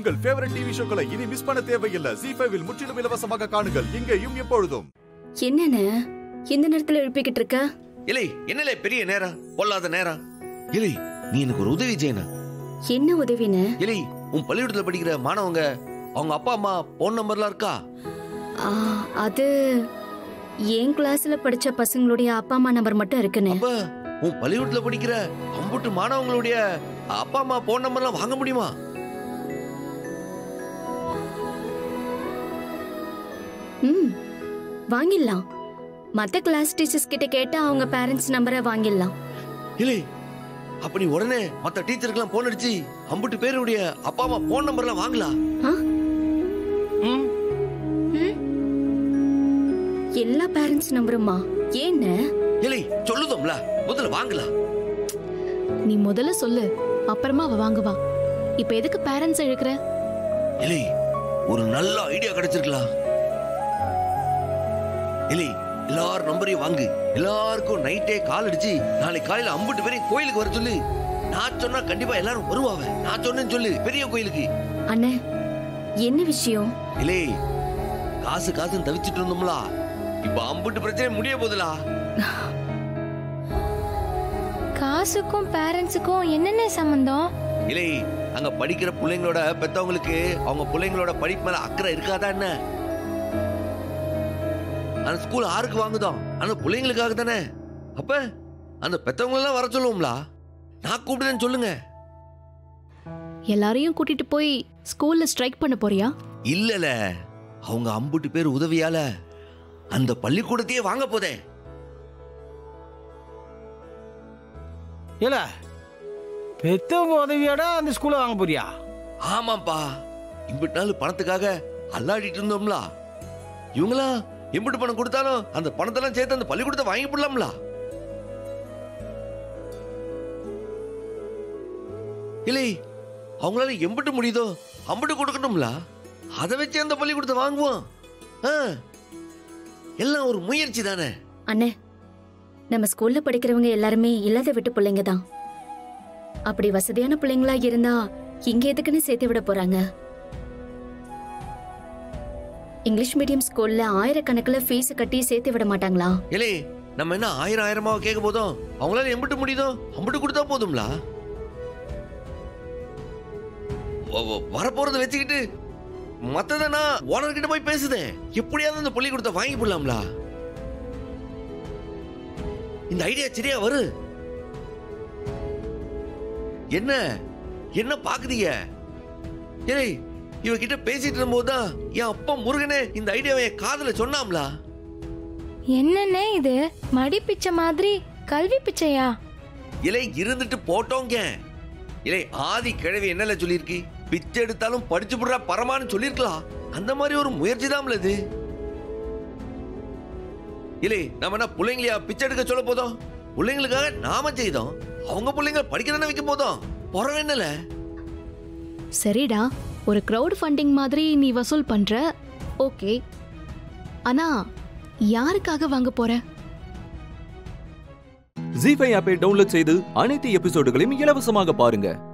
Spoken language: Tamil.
உங்கள் ஃபேவரட் டிவி ஷோக்களை இனி மிஸ் பண்ண தேவையில்லை ஜி ஃபைவில் முற்றிலும் இலவசமாக காணுங்கள் இங்கேயும் எப்பொழுதும் என்னன்னு இந்த நேரத்துல எழுப்பிக்கிட்டு இருக்க இலை என்னலே பெரிய நேரம் பொல்லாத நேரம் இலை நீ எனக்கு ஒரு உதவி செய்யணும் என்ன உதவின்னு இலை உன் பள்ளிக்கூடத்துல படிக்கிற மாணவங்க அவங்க அப்பா அம்மா போன் நம்பர்லாம் இருக்கா ஆ, அது என் கிளாஸ்ல படிச்ச பசங்களுடைய அப்பா அம்மா நம்பர் மட்டும் இருக்குன்னு அப்ப உன் பள்ளிக்கூடத்துல படிக்கிற அம்புட்டு மாணவங்களுடைய அப்பா அம்மா போன் நம்பர்லாம் வாங்க முடியுமா ம் வாங்கிடலாம் மத்த கிளாஸ் டீச்சர்ஸ் கிட்ட கேட்டா அவங்க பேரண்ட்ஸ் நம்பரை வாங்கிடலாம் இலை அப்ப நீ உடனே மத்த டீச்சருக்கெல்லாம் போன் அடிச்சு அம்புட்டு பேருடைய அப்பா அம்மா போன் நம்பர்லாம் வாங்கலாம் ஆ? ம் எல்லா பேரண்ட்ஸ் நம்பருமா ஏன்னு இலை சொல்லுதோம்ல முதல்ல வாங்கலாம் நீ முதல்ல சொல்லு அப்புறமா அவ வாங்குவா இப்ப எதுக்கு பேரண்ட்ஸ் இழுக்கிற இலை ஒரு நல்ல ஐடியா கிடைச்சிருக்கலாம் இலை எல்லார் நம்பரையும் வாங்கு எல்லாருக்கும் நைட்டே கால் அடிச்சு நாளை காலையில அம்புட்டு பேரையும் கோயிலுக்கு வர சொல்லு நான் சொன்னா கண்டிப்பா எல்லாரும் வருவாங்க நான் சொன்னேன்னு சொல்லு பெரிய கோயிலுக்கு அண்ணே என்ன விஷயம் இலே காசு காசுன்னு தவிச்சிட்டு இருந்தோம்ல இப்ப அம்புட்டு பிரச்சனை முடிய போதுலா காசுக்கும் பேரண்ட்ஸுக்கும் என்னென்ன சம்பந்தம் இலே அங்க படிக்கிற பிள்ளைங்களோட பெத்தவங்களுக்கு அவங்க பிள்ளைங்களோட படிப்பு மேல அக்கறை இருக்காதா என்ன அந்த ஸ்கூல் ஆருக்கு வாங்குதோம் அந்த பிள்ளைங்களுக்காக தானே அப்ப அந்த பெத்தவங்க எல்லாம் வர சொல்லுவோம்ல நான் கூப்பிடுறேன்னு சொல்லுங்க எல்லாரையும் கூட்டிட்டு போய் ஸ்கூல்ல ஸ்ட்ரைக் பண்ண போறியா இல்லல அவங்க அம்புட்டு பேர் உதவியால அந்த பள்ளிக்கூடத்தையே வாங்க போதே ஏல பெத்தவங்க உதவியோட அந்த ஸ்கூலை வாங்க போறியா ஆமாப்பா இம்பிட்டு நாள் பணத்துக்காக அல்லாடிட்டு இருந்தோம்ல இவங்களா எம்பிட்டு பணம் கொடுத்தாலும் அந்த பணத்தெல்லாம் சேர்த்து அந்த பள்ளிக்கூடத்தை வாங்கி போடலாம்ல இல்லை அவங்களால எம்பிட்டு முடியுதோ அம்பிட்டு கொடுக்கணும்ல அதை வச்சு அந்த பள்ளிக்கூடத்தை வாங்குவோம் ஆ. எல்லாம் ஒரு முயற்சி தானே அண்ணே நம்ம ஸ்கூல்ல படிக்கிறவங்க எல்லாருமே இல்லாத விட்டு பிள்ளைங்க தான் அப்படி வசதியான பிள்ளைங்களா இருந்தா இங்க எதுக்குன்னு சேர்த்து விட போறாங்க இங்கிலீஷ் மீடியம் ஸ்கூல்ல ஆயிரக்கணக்கில் ஃபீஸ் கட்டி சேர்த்து விட மாட்டாங்களா இல்லை நம்ம என்ன ஆயிரம் ஆயிரமா கேட்க போதும் அவங்களால எம்பிட்டு முடியுதோ அம்பிட்டு கொடுத்தா போதும்ல வ- வ- வரப்போறத வச்சுக்கிட்டு மத்தத நான் ஓனர் கிட்ட போய் பேசுதேன் எப்படியாவது அந்த பள்ளிக்கூடத்தை வாங்கி போடலாம்ல இந்த ஐடியா சரியா வரு என்ன என்ன பாக்குதீங்க ஏய் இவகிட்ட பேசிட்டு இருக்கும்போது தான் என் அப்பா முருகனே இந்த ஐடியாவை என் காதுல சொன்னாம்லா என்னண்ணே இது மடி பிச்சை மாதிரி கல்வி பிச்சையா இலை இருந்துட்டு போட்டோங்க இலை ஆதி கிழவி என்னல சொல்லியிருக்கு பிச்சை எடுத்தாலும் படிச்சு புடுறா பரமான்னு சொல்லிருக்கலாம் அந்த மாதிரி ஒரு முயற்சி தான் இது இலை நம்ம என்ன பிள்ளைங்களையா பிச்சை எடுக்க சொல்ல போதும் பிள்ளைங்களுக்காக நாம செய்தோம் அவங்க பிள்ளைங்க படிக்க தானே வைக்க போதும் புறம் என்னல சரிடா ஒரு crowd ஃபண்டிங் மாதிரி நீ வசூல் பண்ற ஓகே ஆனா யாருக்காக வாங்க போற ஜி ஃபைவ் ஆப்பை டவுன்லோட் செய்து அனைத்து எபிசோடுகளையும் இலவசமாக பாருங்க